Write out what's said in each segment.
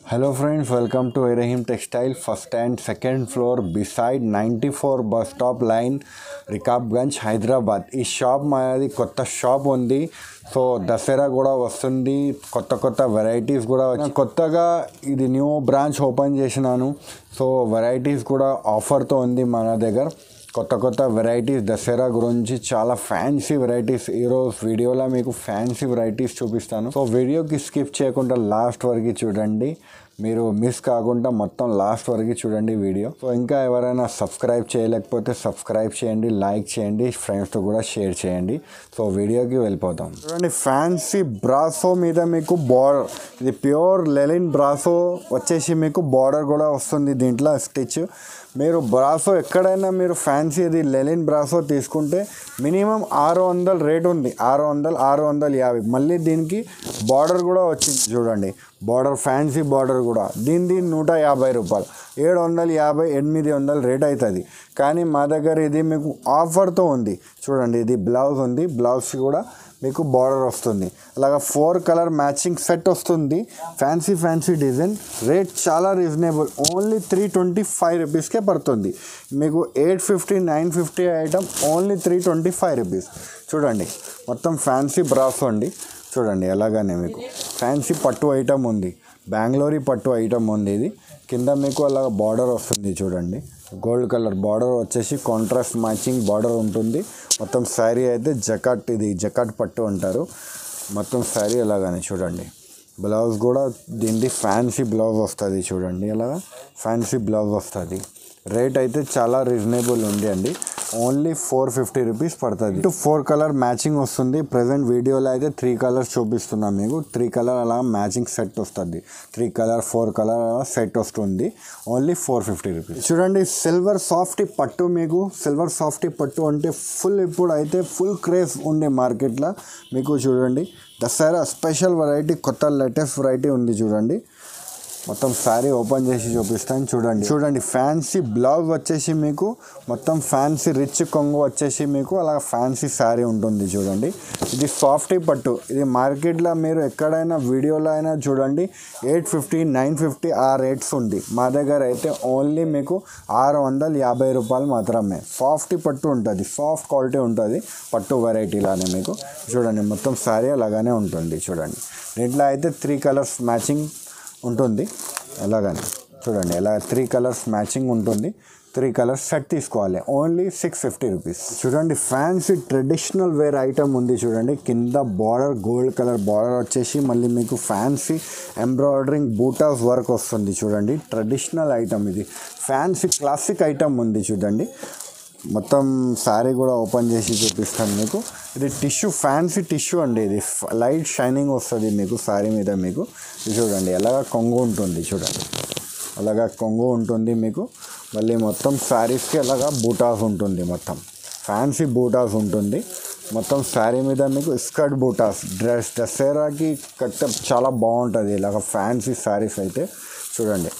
Hello friends, welcome to Erahim Textile, first and second floor beside 94 bus stop line, Rikabganj Hyderabad ఈ shop మాది కొత్త shop ఉంది so Dasara కూడా వస్తుంది కొత్త కొత్త వెరైటీస్ కూడా వచ్చి కొత్తగా ఇది న్యూ బ్రాంచ్ ఓపెన్ చేసినాను సో వెరైటీస్ కూడా ఆఫర్తో ఉంది మన దగ్గర కొత్త కొత్త వెరైటీస్ దసరా గురించి చాలా ఫ్యాన్సీ వెరైటీస్ ఈరోజు వీడియోలో మీకు ఫ్యాన్సీ వెరైటీస్ చూపిస్తాను సో వీడియోకి స్కిప్ చేయకుండా లాస్ట్ వరకు చూడండి మీరు మిస్ కాకుండా మొత్తం లాస్ట్ వరకు చూడండి వీడియో సో ఇంకా ఎవరైనా సబ్స్క్రైబ్ చేయలేకపోతే సబ్స్క్రైబ్ చేయండి లైక్ చేయండి ఫ్రెండ్స్తో కూడా షేర్ చేయండి సో వీడియోకి వెళ్ళిపోతాం చూడండి ఫ్యాన్సీ బ్రాసో మీద మీకు బార్డర్ ఇది ప్యూర్ లెలిన్ బ్రాసో వచ్చేసి మీకు బార్డర్ కూడా వస్తుంది దీంట్లో స్టిచ్ మీరు బ్రాసో ఎక్కడైనా మీరు ఫ్యాన్సీ ఇది లెలిన్ బ్రాసో తీసుకుంటే మినిమం ఆరు వందల రేట్ ఉంది ఆరు వందలు ఆరు వందల యాభై మళ్ళీ దీనికి బార్డర్ కూడా వచ్చింది చూడండి బార్డర్ ఫ్యాన్సీ బార్డర్ కూడా దీనిది నూట యాభై రూపాయలు ఏడు వందల యాభై ఎనిమిది వందల రేట్ అవుతుంది కానీ మా దగ్గర ఇది మీకు ఆఫర్తో ఉంది చూడండి ఇది బ్లౌజ్ ఉంది బ్లౌజ్ కూడా మీకు బార్డర్ వస్తుంది అలాగా ఫోర్ కలర్ మ్యాచింగ్ సెట్ వస్తుంది ఫ్యాన్సీ ఫ్యాన్సీ డిజైన్ రేట్ చాలా reasonable only three twenty five రూపీస్కే పడుతుంది మీకు eight fifty nine fifty item only three twenty five rupees చూడండి మొత్తం ఫ్యాన్సీ బ్రాస్ అండి చూడండి ఎలాగానే మీకు ఫ్యాన్సీ పట్టు ఐటమ్ ఉంది బెంగళూరి పట్టు ఐటమ్ ఉంది ఇది కింద మీకు అలా బార్డర్ వస్తుంది చూడండి గోల్డ్ కలర్ బార్డర్ వచ్చేసి కాంట్రాస్ట్ మ్యాచింగ్ బార్డర్ ఉంటుంది మొత్తం శారీ అయితే జకాట్ ఇది జకాట్ పట్టు అంటారు మొత్తం శారీ అలాగానే చూడండి బ్లౌజ్ కూడా దీనిది ఫ్యాన్సీ బ్లౌజ్ వస్తుంది చూడండి అలాగా ఫ్యాన్సీ బ్లౌజ్ వస్తుంది రేట్ అయితే చాలా రీజనబుల్ ఉంది అండి ఓన్లీ ఫోర్ ఫిఫ్టీ రూపీస్ పడుతుంది ఇటు ఫోర్ కలర్ మ్యాచింగ్ వస్తుంది ప్రజెంట్ వీడియోలో అయితే త్రీ కలర్స్ చూపిస్తున్నాం మీకు త్రీ కలర్ అలా మ్యాచింగ్ సెట్ వస్తుంది త్రీ కలర్ ఫోర్ కలర్ అలా సెట్ వస్తుంది ఓన్లీ ఫోర్ ఫిఫ్టీ రూపీస్ చూడండి సిల్వర్ సాఫ్టీ పట్టు మీకు సిల్వర్ సాఫ్టీ పట్టు అంటే ఫుల్ ఇప్పుడు అయితే ఫుల్ క్రేజ్ ఉంది మార్కెట్లో మీకు చూడండి దసరా స్పెషల్ వెరైటీ కొత్త లేటెస్ట్ వెరైటీ ఉంది చూడండి మొత్తం శారీ ఓపెన్ చేసి చూపిస్తాను చూడండి చూడండి ఫ్యాన్సీ బ్లౌజ్ వచ్చేసి మీకు మొత్తం ఫ్యాన్సీ రిచ్ కొంగు వచ్చేసి మీకు అలా ఫ్యాన్సీ శారీ ఉంటుంది చూడండి ఇది సాఫ్టీ పట్టు ఇది మార్కెట్లో మీరు ఎక్కడైనా వీడియోలో అయినా చూడండి ఎయిట్ ఫిఫ్టీ నైన్ ఫిఫ్టీ ఆ రేట్స్ ఉంది మా దగ్గర అయితే ఓన్లీ మీకు ఆరు వందల యాభై రూపాయలు మాత్రమే సాఫ్టీ పట్టు ఉంటుంది సాఫ్ట్ క్వాలిటీ ఉంటుంది పట్టు వెరైటీలానే మీకు చూడండి మొత్తం శారీ అలాగానే ఉంటుంది చూడండి దీంట్లో అయితే త్రీ కలర్స్ మ్యాచింగ్ ఉంటుంది ఎలాగని చూడండి ఎలా త్రీ కలర్స్ మ్యాచింగ్ ఉంటుంది త్రీ కలర్స్ సెట్ తీసుకోవాలి ఓన్లీ సిక్స్ ఫిఫ్టీ రూపీస్ చూడండి ఫ్యాన్సీ ట్రెడిషనల్ వేర్ ఐటమ్ ఉంది చూడండి కింద బార్డర్ గోల్డ్ కలర్ బార్డర్ వచ్చేసి మళ్ళీ మీకు ఫ్యాన్సీ ఎంబ్రాయిడరింగ్ బూటాస్ వర్క్ వస్తుంది చూడండి ట్రెడిషనల్ ఐటమ్ ఇది ఫ్యాన్సీ క్లాసిక్ ఐటమ్ ఉంది చూడండి మొత్తం శారీ కూడా ఓపెన్ చేసి చూపిస్తాను మీకు ఇది టిష్యూ ఫ్యాన్సీ టిష్యూ అండి ఇది లైట్ షైనింగ్ వస్తుంది మీకు శారీ మీద మీకు ఇది చూడండి ఎలాగా కొంగు ఉంటుంది చూడండి అలాగా కొంగు ఉంటుంది మీకు మళ్ళీ మొత్తం శారీస్కి అలాగా బూటాస్ ఉంటుంది మొత్తం ఫ్యాన్సీ బూటాస్ ఉంటుంది మొత్తం శారీ మీద మీకు స్కర్ట్ బూటాస్ డ్రెస్ దసరాకి కట్ట చాలా బాగుంటుంది ఇలాగ ఫ్యాన్సీ శారీస్ అయితే చూడండి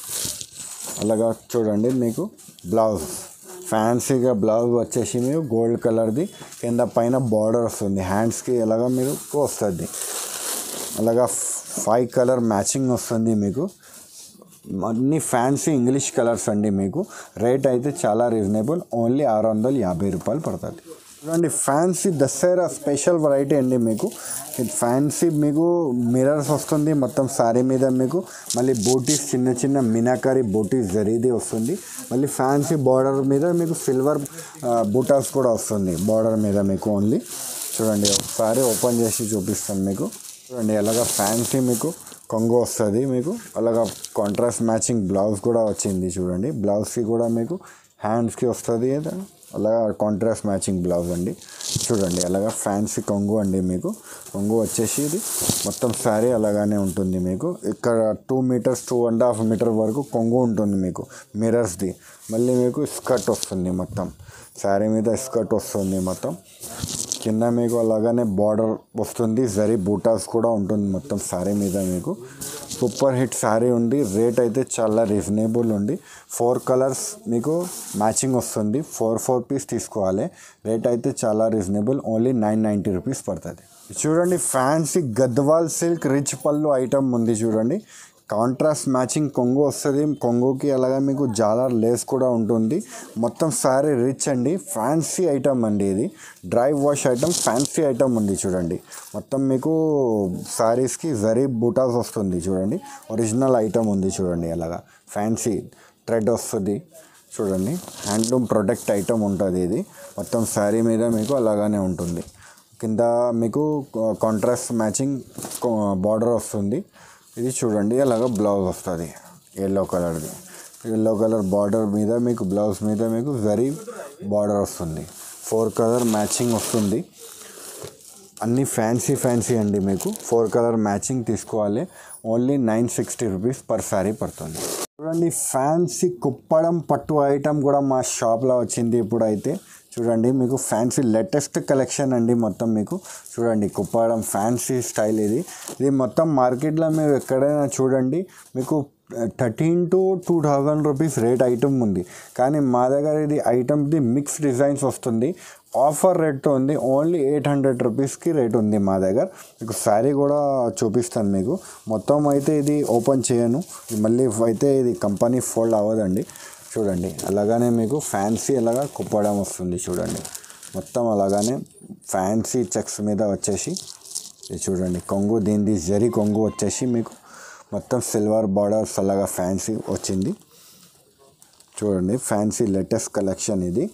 అలాగా చూడండి మీకు బ్లౌజ్ ఫ్యాన్సీగా బ్లౌజ్ వచ్చేసి మీకు గోల్డ్ కలర్ది కింద పైన బార్డర్ వస్తుంది హ్యాండ్స్కి ఎలాగా మీరు వస్తుంది అలాగా ఫైవ్ కలర్ మ్యాచింగ్ వస్తుంది మీకు అన్ని ఫ్యాన్సీ ఇంగ్లీష్ కలర్స్ అండి మీకు రేట్ అయితే చాలా రీజనబుల్ ఓన్లీ ఆరు వందల యాభై రూపాయలు పడుతుంది చూడండి ఫ్యాన్సీ దసరా స్పెషల్ వెరైటీ అండి మీకు ఫ్యాన్సీ మీకు మిరర్స్ వస్తుంది మొత్తం శారీ మీద మీకు మళ్ళీ బూటీస్ చిన్న చిన్న మినాకరీ బూటీస్ జరిది వస్తుంది మళ్ళీ ఫ్యాన్సీ బార్డర్ మీద మీకు సిల్వర్ బూటాస్ కూడా వస్తుంది బార్డర్ మీద మీకు ఓన్లీ చూడండి ఒకసారి ఓపెన్ చేసి చూపిస్తాను మీకు చూడండి ఎలాగ ఫ్యాన్సీ మీకు కొంగు వస్తుంది మీకు అలాగా కాంట్రాస్ట్ మ్యాచింగ్ బ్లౌజ్ కూడా వచ్చింది చూడండి బ్లౌజ్కి కూడా మీకు హ్యాండ్స్కి వస్తుంది అలాగా కాంట్రాస్ట్ మ్యాచింగ్ బ్లౌజ్ అండి చూడండి అలాగా ఫ్యాన్సీ కొంగు అండి మీకు కొంగు వచ్చేసి ఇది మొత్తం శారీ అలాగానే ఉంటుంది మీకు ఇక్కడ two metres two and half metre వరకు కొంగు ఉంటుంది మీకు మిరర్స్ది మళ్ళీ మీకు స్కర్ట్ వస్తుంది మొత్తం శారీ మీద స్కర్ట్ వస్తుంది మొత్తం కింద మీకు అలాగానే బార్డర్ వస్తుంది జరీ బూటాస్ కూడా ఉంటుంది మొత్తం శారీ మీద మీకు సూపర్ హిట్ శారీ ఉంది రేట్ అయితే చాలా రీజనబుల్ ఉంది ఫోర్ కలర్స్ మీకు మ్యాచింగ్ వస్తుంది ఫోర్ ఫోర్ పీస్ తీసుకోవాలి రేట్ అయితే చాలా reasonable only nine ninety rupees పడుతుంది చూడండి ఫ్యాన్సీ గద్వాల్ సిల్క్ రిచ్ పళ్ళు ఐటమ్ ఉంది చూడండి కాంట్రాస్ట్ మ్యాచింగ్ కొంగు వస్తుంది కొంగుకి అలాగే మీకు జాలర్ లేస్ కూడా ఉంటుంది మొత్తం శారీ రిచ్ అండి ఫ్యాన్సీ ఐటమ్ అండి ఇది dry wash item fancy item ఉంది చూడండి మొత్తం మీకు శారీస్కి జరీ బూటాస్ వస్తుంది చూడండి ఒరిజినల్ ఐటమ్ ఉంది చూడండి అలాగా ఫ్యాన్సీ థ్రెడ్ వస్తుంది చూడండి హ్యాండ్లూమ్ ప్రొడక్ట్ ఐటమ్ ఉంటుంది ఇది మొత్తం శారీ మీద మీకు అలాగానే ఉంటుంది కింద మీకు కాంట్రాస్ట్ మ్యాచింగ్ బార్డర్ వస్తుంది ఇది చూడండి అలాగ బ్లౌజ్ వస్తుంది ఎల్లో కలర్ది ఎల్లో కలర్ బార్డర్ మీద మీకు బ్లౌజ్ మీద మీకు వెరీ బార్డర్ వస్తుంది ఫోర్ కలర్ మ్యాచింగ్ వస్తుంది అన్ని ఫ్యాన్సీ ఫ్యాన్సీ అండి మీకు ఫోర్ కలర్ మ్యాచింగ్ తీసుకోవాలి only nine sixty rupees per sari పడుతుంది చూడండి ఫ్యాన్సీ కుప్పడం పట్టు ఐటమ్ కూడా మా షాప్లో వచ్చింది ఇప్పుడు అయితే చూడండి మీకు ఫ్యాన్సీ లేటెస్ట్ కలెక్షన్ అండి మొత్తం మీకు చూడండి కుప్పడం ఫ్యాన్సీ స్టైల్ ఇది ఇది మొత్తం మార్కెట్లో మీరు ఎక్కడైనా చూడండి మీకు thirteen to two thousand rupees rate item ఉంది కానీ మా దగ్గర ఇది ఐటమ్ది మిక్స్ డిజైన్స్ వస్తుంది ఆఫర్ రేట్తో ఉంది ఓన్లీ ఎయిట్ హండ్రెడ్ రూపీస్కి రేట్ ఉంది మా దగ్గర మీకు శారీ కూడా చూపిస్తాను మీకు మొత్తం అయితే ఇది ఓపెన్ చేయను మళ్ళీ అయితే ఇది కంపెనీ ఫోల్డ్ అవ్వదండి చూడండి అలాగానే మీకు ఫ్యాన్సీ అలాగా కుప్పడం వస్తుంది చూడండి మొత్తం అలాగానే ఫ్యాన్సీ చెక్స్ మీద వచ్చేసి ఇది చూడండి కొంగు దీనిది జరి కొంగు వచ్చేసి మీకు మొత్తం సిల్వర్ బార్డర్స్ అలాగా ఫ్యాన్సీ వచ్చింది చూడండి ఫ్యాన్సీ లేటెస్ట్ కలెక్షన్ ఇది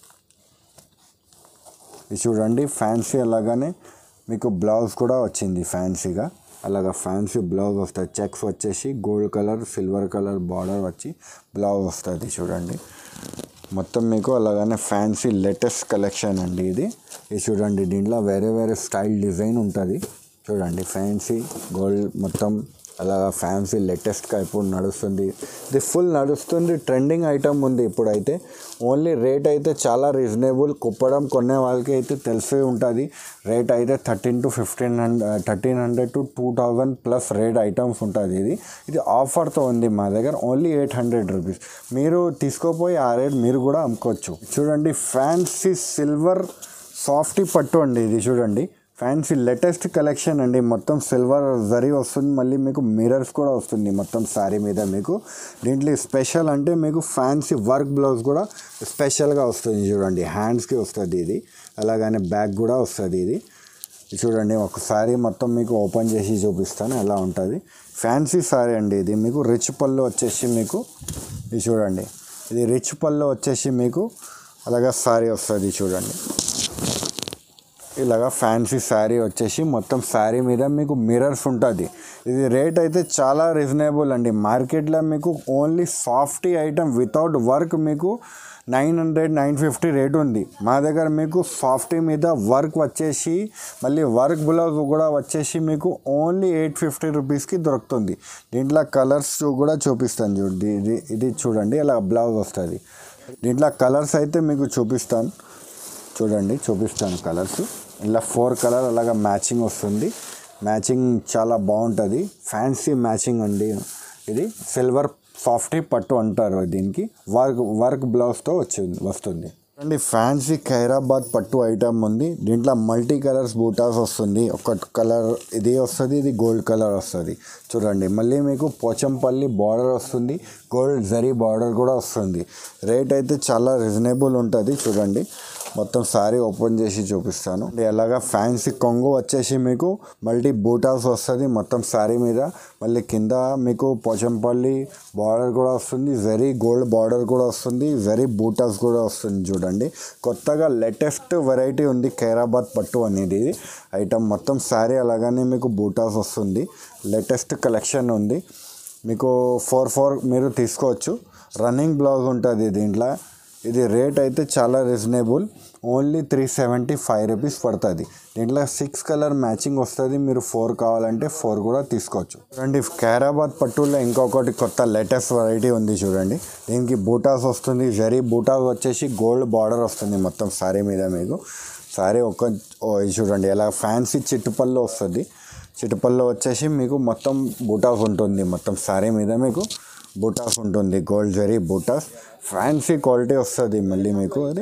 ఇది చూడండి ఫ్యాన్సీ అలాగానే మీకు బ్లౌజ్ కూడా వచ్చింది ఫ్యాన్సీగా అలాగా ఫ్యాన్సీ బ్లౌజ్ వస్తుంది చెక్స్ వచ్చేసి gold colour silver colour border వచ్చి బ్లౌజ్ వస్తుంది చూడండి మొత్తం మీకు అలాగనే ఫ్యాన్సీ లేటెస్ట్ కలెక్షన్ అండి ఇది ఇది చూడండి దీంట్లో వేరే వేరే స్టైల్ డిజైన్ ఉంటుంది చూడండి ఫ్యాన్సీ గోల్డ్ మొత్తం అలాగా ఫ్యాన్సీ లేటెస్ట్గా ఇప్పుడు నడుస్తుంది ఇది ఫుల్ నడుస్తుంది ట్రెండింగ్ ఐటమ్ ఉంది ఇప్పుడైతే ఓన్లీ రేట్ అయితే చాలా రీజనబుల్ కుప్పడం కొనే వాళ్ళకి అయితే తెలిసే ఉంటుంది రేట్ అయితే thirteen to fifteen hundred thirteen hundred to two thousand plus rate items ఉంటుంది ఇది ఇది ఆఫర్తో ఉంది మా దగ్గర ఓన్లీ ఎయిట్ హండ్రెడ్ రూపీస్ మీరు తీసుకోపోయి ఆ రేట్ మీరు కూడా అమ్ముకోవచ్చు చూడండి ఫ్యాన్సీ సిల్వర్ సాఫ్టీ పట్టు అండి ఇది చూడండి ఫ్యాన్సీ లేటెస్ట్ కలెక్షన్ అండి మొత్తం సిల్వర్ జరీ వస్తుంది మళ్ళీ మీకు మిరర్స్ కూడా వస్తుంది మొత్తం శారీ మీద మీకు దీంట్లో స్పెషల్ అంటే మీకు ఫ్యాన్సీ వర్క్ బ్లౌజ్ కూడా స్పెషల్గా వస్తుంది చూడండి హ్యాండ్స్కి వస్తుంది ఇది అలాగనే బ్యాక్ కూడా వస్తుంది ఇది ఇది చూడండి ఒకసారి మొత్తం మీకు ఓపెన్ చేసి చూపిస్తాను ఎలా ఉంటుంది ఫ్యాన్సీ సారీ అండి ఇది మీకు రిచ్ పళ్ళు వచ్చేసి మీకు ఇది చూడండి ఇది రిచ్ పళ్ళు వచ్చేసి మీకు అలాగా సారీ వస్తుంది చూడండి ఇలాగా ఫ్యాన్సీ శారీ వచ్చేసి మొత్తం శారీ మీద మీకు మిరర్స్ ఉంటుంది ఇది రేట్ అయితే చాలా రీజనబుల్ అండి మార్కెట్లో మీకు only softy item without work మీకు nine hundred nine fifty rate ఉంది మా దగ్గర మీకు సాఫ్టీ మీద వర్క్ వచ్చేసి మళ్ళీ వర్క్ బ్లౌజ్ కూడా వచ్చేసి మీకు ఓన్లీ ఎయిట్ ఫిఫ్టీ రూపీస్కి దొరుకుతుంది దీంట్లో కలర్స్ కూడా చూపిస్తాను చూడండి ఇది ఇది చూడండి ఇలా బ్లౌజ్ వస్తుంది దీంట్లో కలర్స్ అయితే మీకు చూపిస్తాను చూడండి చూపిస్తాను కలర్స్ ఇలా ఫోర్ కలర్ అలాగా మ్యాచింగ్ వస్తుంది మ్యాచింగ్ చాలా బాగుంటుంది ఫ్యాన్సీ మ్యాచింగ్ అండి ఇది సిల్వర్ సాఫ్టీ పట్టు అంటారు దీనికి వర్క్ వర్క్ బ్లౌజ్తో వచ్చింది వస్తుంది అండి ఫ్యాన్సీ ఖైరాబాద్ పట్టు ఐటమ్ ఉంది దీంట్లో మల్టీ కలర్స్ బూటాస్ వస్తుంది ఒక కలర్ ఇది వస్తుంది ఇది గోల్డ్ కలర్ వస్తుంది చూడండి మళ్ళీ మీకు పోచంపల్లి బార్డర్ వస్తుంది గోల్డ్ జరీ బార్డర్ కూడా వస్తుంది రేట్ అయితే చాలా రీజనబుల్ ఉంటుంది చూడండి మొత్తం శారీ ఓపెన్ చేసి చూపిస్తాను ఎలాగా ఫ్యాన్సీ కొంగు వచ్చేసి మీకు మల్టీ బూటాస్ వస్తుంది మొత్తం శారీ మీద మళ్ళీ కింద మీకు పోచంపల్లి బార్డర్ కూడా వస్తుంది వెరీ గోల్డ్ బార్డర్ కూడా వస్తుంది వెరీ బూటాస్ కూడా వస్తుంది చూడండి కొత్తగా లేటెస్ట్ వెరైటీ ఉంది ఖైరాబాద్ పట్టు అనేది ఇది ఐటమ్ మొత్తం శారీ అలాగానే మీకు బూటాస్ వస్తుంది లేటెస్ట్ కలెక్షన్ ఉంది మీకు ఫోర్ ఫోర్ మీరు తీసుకోవచ్చు రన్నింగ్ బ్లౌజ్ ఉంటుంది దీంట్లో ఇది రేట్ అయితే చాలా reasonable only three seventy five rupees పడుతుంది దీంట్లో సిక్స్ కలర్ మ్యాచింగ్ వస్తుంది మీరు ఫోర్ కావాలంటే ఫోర్ కూడా తీసుకోవచ్చు చూడండి ఖైరాబాద్ పట్టులో ఇంకొకటి కొత్త లేటెస్ట్ వెరైటీ ఉంది చూడండి దీనికి బూటాస్ వస్తుంది జరీ బూటాస్ వచ్చేసి గోల్డ్ బార్డర్ వస్తుంది మొత్తం సారీ మీద మీకు సారీ ఒక ఓ, ఇది చూడండి ఎలా ఫ్యాన్సీ చిట్టుపల్లో వస్తుంది చిట్టుపల్లో వచ్చేసి మీకు మొత్తం బూటాస్ ఉంటుంది మొత్తం సారీ మీద మీకు బూటాస్ ఉంటుంది గోల్డ్ జరీ బూటాస్ ఫ్యాన్సీ క్వాలిటీ వస్తుంది మళ్ళీ మీకు అది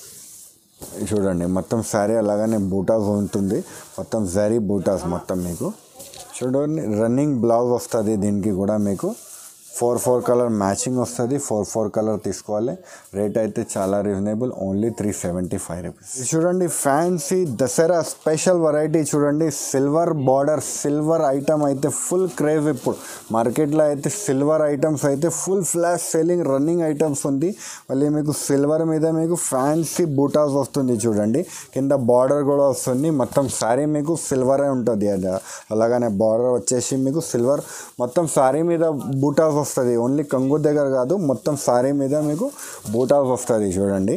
ఇది చూడండి మొత్తం శారీ అలాగనే బూటాస్ ఉంటుంది మొత్తం జరీ బూటాస్ మొత్తం మీకు చూడండి రన్నింగ్ బ్లౌజ్ వస్తుంది దీనికి కూడా మీకు ఫోర్ ఫోర్ కలర్ మ్యాచింగ్ వస్తుంది ఫోర్ ఫోర్ కలర్ తీసుకోవాలి రేట్ అయితే చాలా reasonable only three seventy five rupees చూడండి ఫ్యాన్సీ దసరా స్పెషల్ వెరైటీ చూడండి సిల్వర్ బార్డర్ సిల్వర్ ఐటమ్ అయితే ఫుల్ క్రేజ్ ఇప్పుడు మార్కెట్లో అయితే సిల్వర్ ఐటమ్స్ అయితే full flash selling running items ఉంది మళ్ళీ మీకు సిల్వర్ మీద మీకు ఫ్యాన్సీ బూటాస్ వస్తుంది చూడండి కింద బార్డర్ కూడా వస్తుంది మొత్తం శారీ మీకు సిల్వరే ఉంటుంది అది అలాగనే బార్డర్ వచ్చేసి మీకు సిల్వర్ మొత్తం శారీ మీద బూటాస్ వస్తుంది ఓన్లీ కంగు దగ్గర కాదు మొత్తం శారీ మీద మీకు బూటాస్ వస్తుంది చూడండి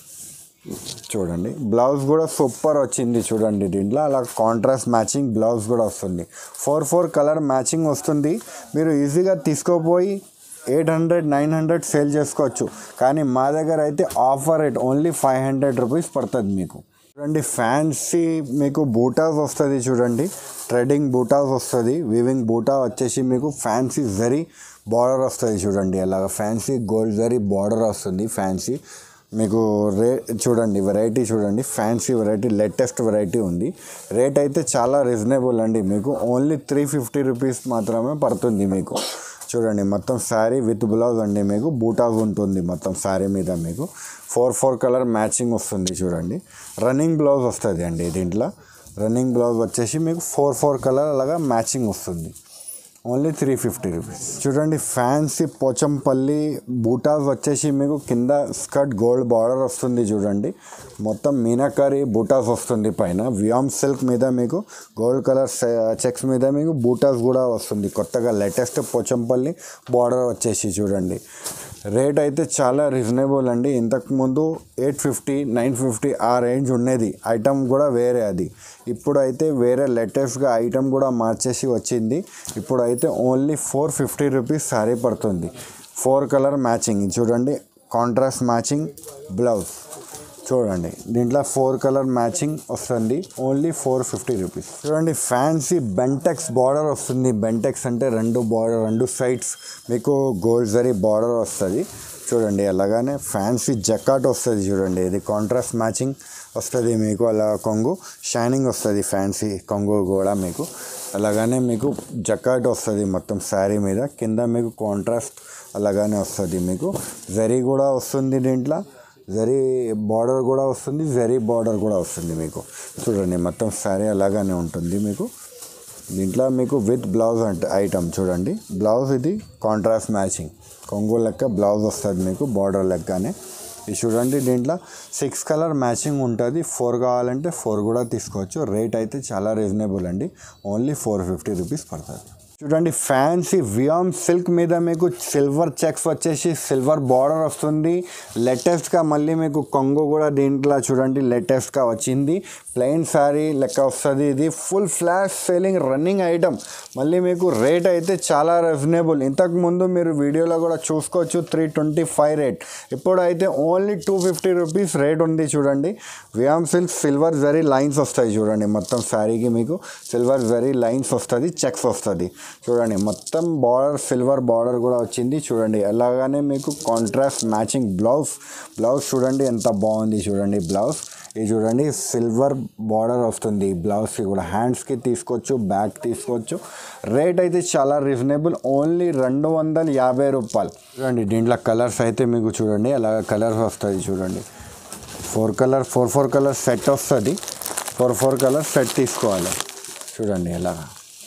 చూడండి బ్లౌజ్ కూడా సూపర్ వచ్చింది చూడండి దీంట్లో అలా కాంట్రాస్ట్ మ్యాచింగ్ బ్లౌజ్ కూడా వస్తుంది ఫోర్ ఫోర్ కలర్ మ్యాచింగ్ వస్తుంది మీరు ఈజీగా తీసుకోపోయి eight hundred nine hundred sale చేసుకోవచ్చు కానీ మా దగ్గర అయితే offer rate only five hundred rupees పడుతుంది మీకు చూడండి ఫ్యాన్సీ మీకు బూటాస్ వస్తుంది చూడండి ట్రెడింగ్ బూటాస్ వస్తుంది వీవింగ్ బూటా వచ్చేసి మీకు ఫ్యాన్సీ జరీ బార్డర్ వస్తుంది చూడండి అలాగ ఫ్యాన్సీ గోల్డ్ జరీ బార్డర్ వస్తుంది ఫ్యాన్సీ మీకు రే చూడండి వెరైటీ చూడండి ఫ్యాన్సీ వెరైటీ లేటెస్ట్ వెరైటీ ఉంది రేట్ అయితే చాలా రీజనబుల్ అండి మీకు ఓన్లీ త్రీ ఫిఫ్టీ రూపీస్ మాత్రమే పడుతుంది మీకు చూడండి మొత్తం శారీ విత్ బ్లౌజ్ అండి మీకు బూటాస్ ఉంటుంది మొత్తం శారీ మీద మీకు ఫోర్ ఫోర్ కలర్ మ్యాచింగ్ వస్తుంది చూడండి రన్నింగ్ బ్లౌజ్ వస్తుంది అండి దీంట్లో రన్నింగ్ బ్లౌజ్ వచ్చేసి మీకు ఫోర్ ఫోర్ కలర్ అలాగా మ్యాచింగ్ వస్తుంది ఓన్లీ త్రీ ఫిఫ్టీ రూపీస్ చూడండి ఫ్యాన్సీ పోచంపల్లి బూటాస్ వచ్చేసి మీకు కింద స్కర్ట్ గోల్డ్ బార్డర్ వస్తుంది చూడండి మొత్తం మీనాకారి బూటాస్ వస్తుంది పైన వియామ్ సిల్క్ మీద మీకు గోల్డ్ కలర్ చెక్స్ మీద మీకు బూటాస్ కూడా వస్తుంది కొత్తగా లేటెస్ట్ పోచంపల్లి బార్డర్ వచ్చేసి చూడండి రేట్ అయితే చాలా రీజనబుల్ అండి ఇంతకుముందు ఎయిట్ ఫిఫ్టీ నైన్ ఫిఫ్టీ ఆ రేంజ్ ఉండేది ఐటమ్ కూడా వేరే అది ఇప్పుడు అయితే వేరే లేటెస్ట్గా ఐటమ్ కూడా మార్చేసి వచ్చింది ఇప్పుడు అయితే only four fifty rupees sari పడుతుంది ఫోర్ కలర్ మ్యాచింగ్ చూడండి కాంట్రాస్ట్ మ్యాచింగ్ బ్లౌజ్ చూడండి దీంట్లో ఫోర్ కలర్ మ్యాచింగ్ వస్తుంది ఓన్లీ ఫోర్ ఫిఫ్టీ రూపీస్ చూడండి ఫ్యాన్సీ బెంటెక్స్ బార్డర్ వస్తుంది బెంటెక్స్ అంటే రెండు బార్డర్ రెండు సైడ్స్ మీకు గోల్డ్ జరీ బార్డర్ వస్తుంది చూడండి అలాగానే ఫ్యాన్సీ జకాట్ వస్తుంది చూడండి ఇది కాంట్రాస్ట్ మ్యాచింగ్ వస్తుంది మీకు అలా కొంగు షైనింగ్ వస్తుంది ఫ్యాన్సీ కొంగు కూడా మీకు అలాగానే మీకు జకాట్ వస్తుంది మొత్తం శారీ మీద కింద మీకు కాంట్రాస్ట్ అలాగానే వస్తుంది మీకు జరీ కూడా వస్తుంది దీంట్లో జరీ బార్డర్ కూడా వస్తుంది జరీ బార్డర్ కూడా వస్తుంది మీకు చూడండి మొత్తం శారీ అలాగానే ఉంటుంది మీకు దీంట్లో మీకు విత్ బ్లౌజ్ అంటే ఐటమ్ చూడండి బ్లౌజ్ ఇది కాంట్రాస్ట్ మ్యాచింగ్ కొంగు లెక్క బ్లౌజ్ వస్తుంది మీకు బార్డర్ లెక్కనే ఇది చూడండి దీంట్లో సిక్స్ కలర్ మ్యాచింగ్ ఉంటుంది ఫోర్ కావాలంటే ఫోర్ కూడా తీసుకోవచ్చు రేట్ అయితే చాలా రీజనబుల్ అండి ఓన్లీ ఫోర్ ఫిఫ్టీ రూపీస్ పడుతుంది చూడండి ఫ్యాన్సీ వియామ్ సిల్క్ మీద మీకు సిల్వర్ చెక్స్ వచ్చేసి సిల్వర్ బార్డర్ వస్తుంది లేటెస్ట్గా మళ్ళీ మీకు కొంగు కూడా దీంట్లో చూడండి లేటెస్ట్గా వచ్చింది ప్లెయిన్ శారీ లెక్క వస్తుంది ఇది full flash selling running item మళ్ళీ మీకు రేట్ అయితే చాలా రీజనబుల్ ఇంతకు ముందు మీరు వీడియోలో కూడా చూసుకోవచ్చు త్రీ ట్వంటీ ఫైవ్ రేట్ ఇప్పుడు అయితే only two fifty rupees rate ఉంది చూడండి వియామ్ సిల్క్ సిల్వర్ జరీ లైన్స్ వస్తాయి చూడండి మొత్తం శారీకి మీకు సిల్వర్ జరీ లైన్స్ వస్తుంది చెక్స్ వస్తుంది చూడండి మొత్తం బార్డర్ సిల్వర్ బార్డర్ కూడా వచ్చింది చూడండి అలాగానే మీకు కాంట్రాస్ట్ మ్యాచింగ్ బ్లౌజ్ బ్లౌజ్ చూడండి ఎంత బాగుంది చూడండి బ్లౌజ్ ఇది చూడండి సిల్వర్ బార్డర్ వస్తుంది బ్లౌజ్కి కూడా హ్యాండ్స్కి తీసుకోవచ్చు బ్యాక్ తీసుకోవచ్చు రేట్ అయితే చాలా రీజనబుల్ ఓన్లీ రెండు వందల యాభై రూపాయలు చూడండి దీంట్లో కలర్స్ అయితే మీకు చూడండి అలా కలర్స్ వస్తుంది చూడండి four colour four four colour set వస్తుంది ఫోర్ ఫోర్ కలర్ సెట్ తీసుకోవాలి చూడండి ఎలాగా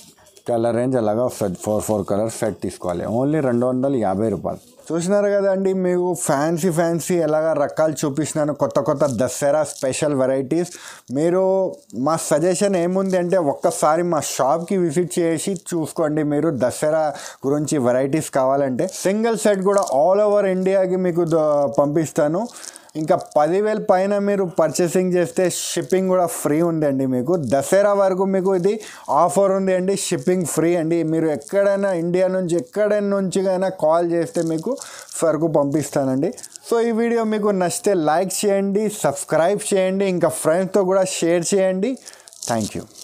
కలర్ రేంజ్ అలాగా వస్తుంది ఫోర్ ఫోర్ కలర్ సెట్ తీసుకోవాలి ఓన్లీ రెండు వందల యాభై రూపాయలు చూసినారు కదండి మీకు ఫ్యాన్సీ ఫ్యాన్సీ ఎలాగ రకాలు చూపిస్తున్నాను కొత్త కొత్త దసరా స్పెషల్ వెరైటీస్ మీరు మా సజెషన్ ఏముంది అంటే ఒక్కసారి మా షాప్కి విజిట్ చేసి చూసుకోండి మీరు దసరా గురించి వెరైటీస్ కావాలంటే సింగిల్ సెట్ కూడా ఆల్ ఓవర్ ఇండియాకి మీకు ద- పంపిస్తాను ఇంకా పదివేల పైన మీరు పర్చేసింగ్ చేస్తే షిప్పింగ్ కూడా ఫ్రీ ఉందండి మీకు దసరా వరకు మీకు ఇది ఆఫర్ ఉంది అండి షిప్పింగ్ ఫ్రీ అండి మీరు ఎక్కడైనా ఇండియా నుంచి ఎక్కడైనా నుంచి అయినా కాల్ చేస్తే మీకు సరుకు పంపిస్తానండి సో ఈ వీడియో మీకు నచ్చితే లైక్ చేయండి సబ్స్క్రైబ్ చేయండి ఇంకా ఫ్రెండ్స్తో కూడా షేర్ చేయండి థ్యాంక్ యూ